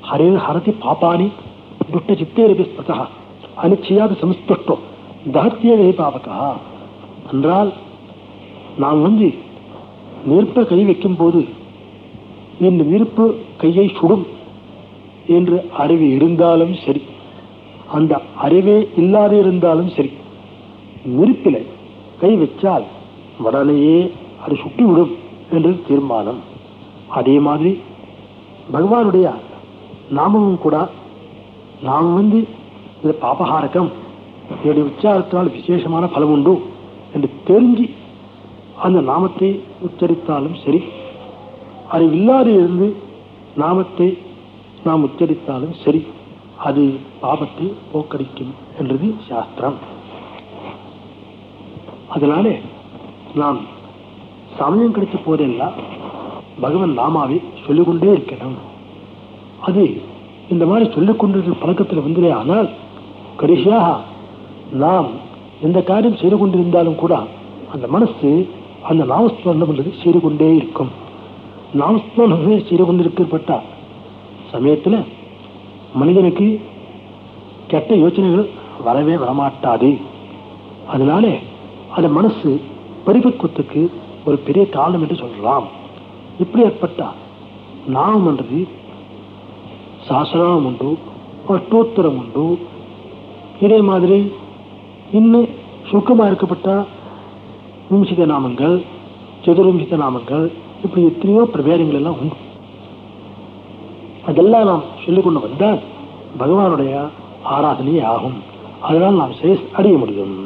ஹரே ஹரதி பாபானி துட்ட சித்தேரபி ஸ்பதா அனிச்சையாக சமஸ்பஷ்டோ தகத்தியவே பாவகா என்றால் நாம் வந்து நெருப்பை கை வைக்கும் போது இந்த நெருப்பு கையை சுடும் என்று அறிவு இருந்தாலும் சரி அந்த அறிவே இல்லாது இருந்தாலும் சரி நெருப்பில கை வச்சால் உடனேயே அது சுட்டிவிடும் என்று தீர்மானம் அதே மாதிரி பகவானுடைய நாமமும் கூட நாம் வந்து இது பாபஹாரகம் இதனுடைய உச்சாரத்தினால் விசேஷமான பலம் உண்டு என்று தெரிஞ்சு அந்த நாமத்தை உச்சரித்தாலும் சரி அது இல்லாது இருந்து நாமத்தை நாம் உச்சரித்தாலும் சரி அது பாபத்தை போக்கடிக்கும் என்றது சாஸ்திரம் அதனாலே நாம் சமயம் கிடைச்ச போதெல்லாம் பகவன் நாமாவை சொல்லிக்கொண்டே இருக்கணும் அது இந்த மாதிரி சொல்லிக் கொண்டிருக்கிற பழக்கத்தில் வந்ததே ஆனால் கடைசியாக நாம் எந்த காரியம் செய்து கொண்டிருந்தாலும் கூட அந்த மனசு அந்த நாமஸ்மரணம் என்பது செய்து கொண்டே இருக்கும் நாமஸ்மரணமே செய்து கொண்டிருக்கப்பட்ட சமயத்தில் மனிதனுக்கு கெட்ட யோசனைகள் வரவே வரமாட்டாது அதனால அந்த மனசு பரிபக்குவத்துக்கு ஒரு பெரிய காலம் என்று சொல்லலாம் இப்படி ஏற்பட்ட நாமம் என்றது சாசனம் உண்டு அஷ்டோத்தரம் உண்டு இதே மாதிரி இன்னும் சுருக்கமாக இருக்கப்பட்ட விம்சித நாமங்கள் சதுர்விம்சித நாமங்கள் இப்படி எத்தனையோ பிரபேதங்கள் எல்லாம் உண்டு அதெல்லாம் நாம் சொல்லிக்கொண்டு வந்தால் பகவானுடைய ஆராதனையே ஆகும் அதனால் நாம் சேஸ் அடைய முடியும்